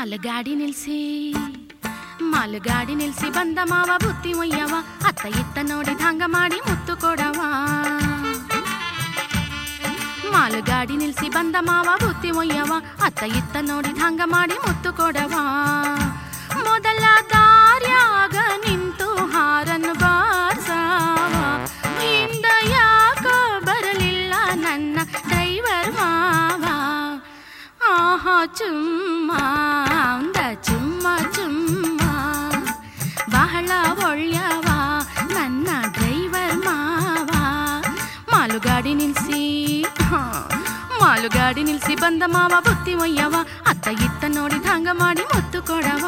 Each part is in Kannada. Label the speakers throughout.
Speaker 1: ಮಾಲಗಾಡಿ ನಿಲ್ಸಿ ಮಾಲಗಾಡಿ ನಿಲ್ಸಿ ಬಂದ ಮಾವ ಬುತ್ತಿ ಒಯ್ಯವ ಅತ್ತ ಇತ್ತ ನೋಡಿದ ಹಂಗ ಮಾಡಿ ಮುತ್ತು ಕೊಡವ ಮಾಲಗಾಡಿ ನಿಲ್ಸಿ ಬಂದ ಮಾವ ಬುತ್ತಿ ಒಯ್ಯವ ಅತ್ತ ಇತ್ತ ನೋಡಿದ ಹಂಗ ಮಾಡಿ ಮುತ್ತು ಕೊಡವ ಮೊದಲ ದಾರ್ಯಾಗ ನಿಂತು ಹಾರನ್ನು ಬಾರ್ಸಾವ ಹಿಂದ ಯಾಕೋ ಬರಲಿಲ್ಲ ನನ್ನ ಡ್ರೈವರ್ ಮಾವ ಆಹಾ ಚುಮ್ಮ ಅಂದ ಚುಮ್ಮ ಚುಮ್ಮ ಬಹಳ ಒಳ್ಳೆಯವ ನನ್ನ ಡ್ರೈವರ್ ಮಾವ ಮಾಲುಗಾಡಿ ನಿಲ್ಸಿ ಹಾ, ಮಾಲುಗಾಡಿ ನಿಲ್ಸಿ ಬಂದ ಮಾವ ಬುತ್ತಿ ಒಯ್ಯವ ಅತ್ತ ಇತ್ತ ನೋಡಿದ ಹಂಗ ಮಾಡಿ ಮುತ್ತು ಕೊಡವ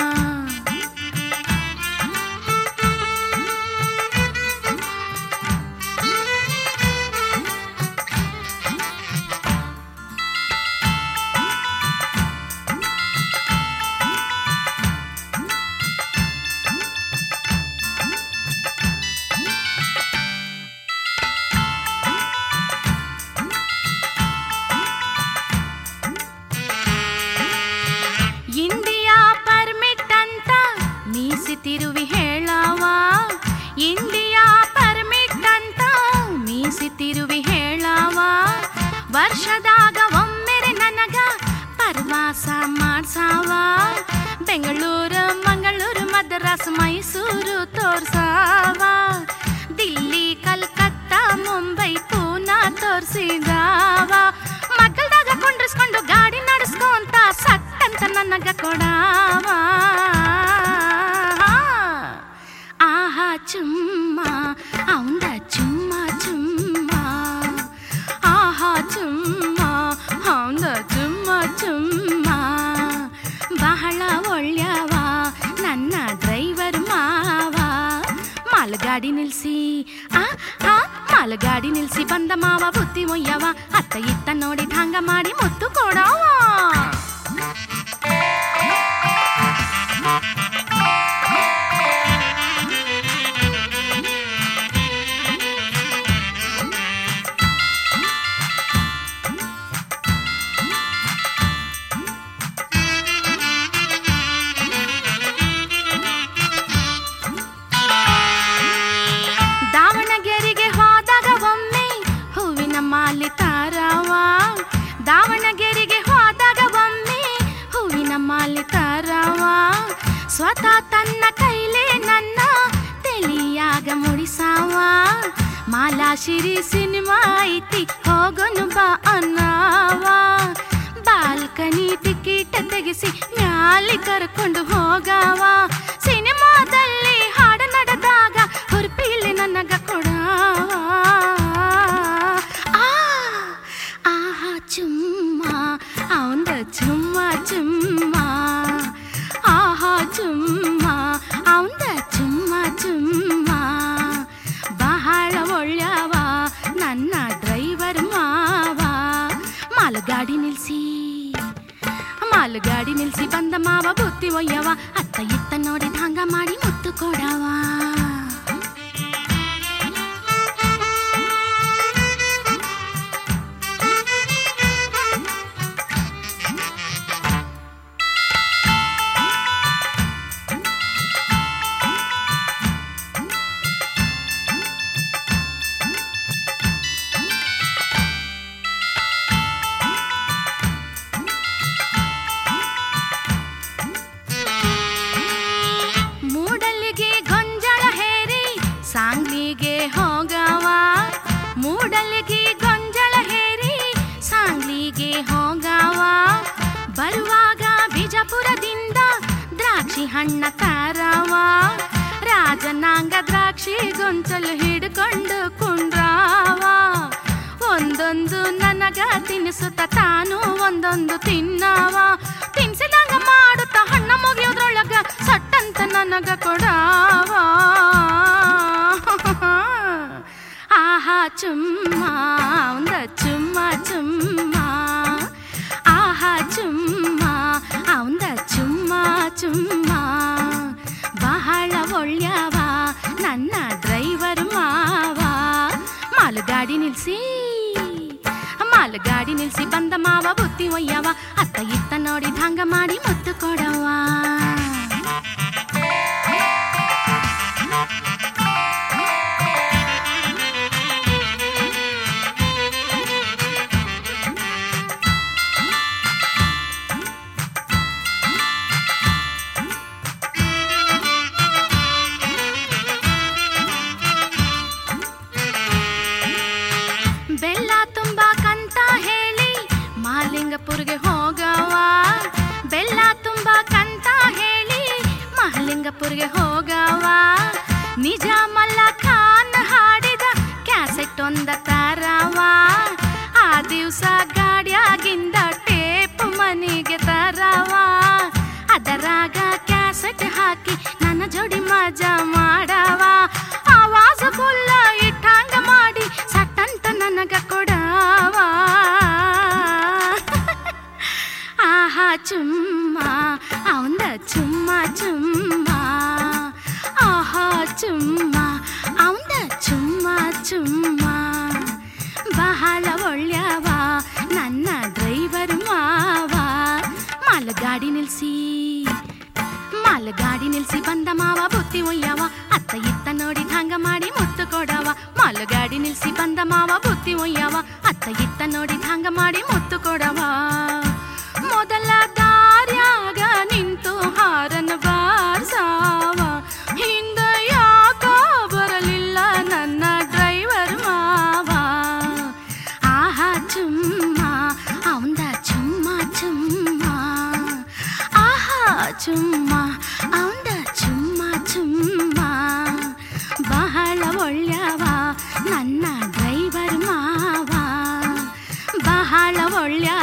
Speaker 1: ಇಂಡಿಯಾ ಪರ್ಮಿಟ್ ಅಂತ ಮೀಸಿತಿರುವಿ ಹೇಳವ ಇಂಡಿಯಾ ಪರ್ಮಿಟ್ ಅಂತ ಮೀಸಿತಿರುವಿ ಹೇಳವ ವರ್ಷದಾಗ ಒಮ್ಮೆರೆ ನನಗ ಪರ್ವಾಸ ಮಾಡ್ಸಾವ ಬೆಂಗಳೂರು ಮಂಗಳೂರು ಮದ್ರಾಸ್ ಮೈಸೂರು ತೋರ್ಸಾವ ದಿಲ್ಲಿ ಕಲ್ಕತ್ತಾ ಮುಂಬೈ ಪೂನಾ ತೋರ್ಸಿದಾವ ಮಕ್ಕಳದಾಗ ಕುಂಡ್ರಿಸ್ಕೊಂಡು ಗಾಡಿ ನಡೆಸ್ಕೊಂತ ಸಟ್ಟಂತ ನನಗ ಕೊಡಾವ ಆಹಾ ಚುಮ್ಮ ಅವಂದ ಚುಮ್ಮ ಚುಮ್ಮ ಆಹಾ ಚುಮ್ಮ ಅವಂದ ಚುಮ್ಮ ಚುಮ್ಮ ಬಹಳ ಒಳ್ಳೆಯವ ನನ್ನ ಡ್ರೈವರ್ ಮಾವ ಮಾಲಗಾಡಿ ನಿಲ್ಸಿ ಆ ಆ ಮಾಲಗಾಡಿ ನಿಲ್ಸಿ ಬಂದ ಮಾವ ಬುತ್ತಿ ಒಯ್ಯವ ಅತ್ತ ಇತ್ತ ನೋಡಿದ ಹಂಗ ಮಾಡಿ ಮುತ್ತು ಕೊಡವ ದಾವಣಗೆರೆಗೆ ಹೋದಾಗ ಒಮ್ಮೆ ಹೂವಿನ ಮಾಲಿ ತಾರವ ದಾವಣಗೆರೆಗೆ ಹೋದಾಗ ಒಮ್ಮೆ ಹೂವಿನ ಮಾಲಿ ತಾರವ ಸ್ವತಃ ತನ್ನ ಕೈಲೇ ನನ್ನ ತೆಲಿಯಾಗ ಮುಡಿಸಾವ ಮಾಲಾಶಿರಿ ಸಿನಿಮಾ ಐತಿ ಹೋಗೋನು ಬಾ ಅನ್ನವ ಬಾಲ್ಕನಿ ಟಿಕೆಟ್ ತೆಗೆಸಿ ಮ್ಯಾಲಿ ಕರ್ಕೊಂಡು ಹೋಗವ ಸಿನಿಮಾದಲ್ಲಿ ಹಾಡ ನಡೆದಾಗ ಹುರ್ಪಿಲಿ ನನಗ ಕೊಡವ ಆ ಆಹಾ ಚುಮ್ಮ ಅವಂದ ಚುಮ್ಮ ಚುಮ್ಮ ಆಹಾ ಚುಮ್ಮ ಅವಂದ ಚುಮ್ಮ ಚುಮ್ಮ ಬಹಳ ಒಳ್ಳೆಯವ ನನ್ನ ಡ್ರೈವರ್ ಮಾವ ಮಾಲಗಾಡಿ ನಿಲ್ಸಿ ಮಾಲಗಾಡಿ ನಿಲ್ಸಿ ಬಂದ ಮಾವ ಬುತ್ತಿ ಒಯ್ಯವ ಅತ್ತ ಇತ್ತ ನೋಡಿದ ಹಂಗ ಮಾಡಿ ಮುತ್ತು ಕೊಡವ ಮೂಡಲಿಗೆ ಗೊಂಜಾಳ ಹೇರಿ ಸಾಂಗ್ಲಿಗೆ ಹೋಗವ ಮೂಡಲಿಗೆ ಗೊಂಜಾಳ ಹೇರಿ ಸಾಂಗ್ಲಿಗೆ ಹೋಗವ ಬರುವಾಗ ಬಿಜಾಪುರದಿಂದ ದ್ರಾಕ್ಷಿ ಹಣ್ಣ ತಾರವ ರಾಜನಾಂಗ ದ್ರಾಕ್ಷಿ ಗೊಂಚಲು ಹಿಡ್ಕೊಂಡು ಕುಂಡ್ರಾವ ಒಂದೊಂದು ನನಗ ತಿನ್ನಿಸುತ್ತ ತಾನು ಒಂದೊಂದು ತಿನ್ನವ ತಿನ್ಸಿದಂಗ ಮಾಡುತ್ತ ಹಣ್ಣ ಮುಗಿಯೋದ್ರೊಳಗ ಸಟ್ಟಂತ ನನಗ ಕೊಡವ ಆಹಾ ಚುಮ್ಮ ಒಂದ ಚುಮ್ಮ ಚುಮ್ಮ ಆಹಾ ಚುಮ್ಮ ಅವಂದ ಚುಮ್ಮ ಚುಮ್ಮ ಬಹಳ ಒಳ್ಳೆಯವ ನನ್ನ ಡ್ರೈವರ್ ಮಾವ ಮಾಲಗಾಡಿ ನಿಲ್ಸಿ ಮಾಲ ಮಾಲ್ ಗಾಡಿ ನಿಲ್ಸಿ ಬಂದ ಮಾವ ಬುತ್ತಿ ಒಯ್ಯವ ಅತ್ತ ಇತ್ತ ನೋಡಿದ ಹಂಗ ಮಾಡಿ ಮುತ್ತು ಕೊಡವ ಬೆಲ್ಲ ತುಂಬಾಕಂತ ಹೇಳಿ ಮಹಾಲಿಂಗಪುರ್ಗೆ ಹೋಗವ ಬೆಲ್ಲ ತುಂಬಾಕಂತ ಹೇಳಿ ಮಹಾಲಿಂಗಪುರ್ಗೆ ಹೋಗವ ನಿಜ ಮಲ್ಲ ಖಾನ್ ಹಾಡಿದ ಕ್ಯಾಸೆಟ್ ಒಂದ ತರವ ಆ ದಿವ್ಸ ಗಾಡ್ಯಾಗಿಂದ ಟೇಪ್ ಮನೆಗೆ ತರವ ಅದರಾಗ ಕ್ಯಾಸೆಟ್ ಹಾಕಿ ನನ್ನ ಜೋಡಿ ಮಜಾ ಮಾಡವ ಆವಾಜ ಫುಲ್ಲ ಇಟ್ಟಂಗ ಮಾಡಿ ಸಟ್ಟಂತ ನನಗ ಕೊಡವ ಆಹಾ ಚುಮ್ಮ ಅವಂದ ಚುಮ್ಮ ಚುಮ್ಮ ಆಹಾ ಚುಮ್ಮ ಅವಂದ ಚುಮ್ಮ ಚುಮ್ಮ ಬಹಳ ಒಳ್ಳೆಯವ ನನ್ನ ಡ್ರೈವರ್ ಮಾವ ಮಾಲ್ ಗಾಡಿ ನಿಲ್ಸಿ ಮಾಲ್ ಗಾಡಿ ನಿಲ್ಸಿ ಬಂದ ಮಾವ ಬುತ್ತಿ ಒಯ್ಯವ ಅತ್ತ ಇತ್ತ ನೋಡಿದ ಹಂಗ ಮಾಡಿ ಮುತ್ತು ಕೊಡವ ಮಾಲ್ ಗಾಡಿ ನಿಲ್ಸಿ ಬಂದ ಮಾವ ಬುತ್ತಿ ಒಯ್ಯವ ಅತ್ತ ಇತ್ತ ನೋಡಿದ ಹಂಗ ಮಾಡಿ ಮುತ್ತು ಕೊಡವ ಮೊದಲ ದಾರ್ಯಾಗ ನಿಂತು ಹಾರನ ಬಾರ್ಸಾವ ಹಿಂದ ಯಾಕೋ ಬರಲಿಲ್ಲ ನನ್ನ ಡ್ರೈವರ್ ಮಾವ ಆಹಾ ಚುಮ್ಮ ಅವಂದ ಚುಮ್ಮ ಚುಮ್ಮ ಆಹಾ ಚುಮ್ಮ ಅವಂದ ಚುಮ್ಮ ಚುಮ್ಮ ಬಹಳ ಒಳ್ಳೆಯವ ನನ್ನ ಡ್ರೈವರ್ ಮಾವ ಬಹಳ ಒಳ್ಳೆಯ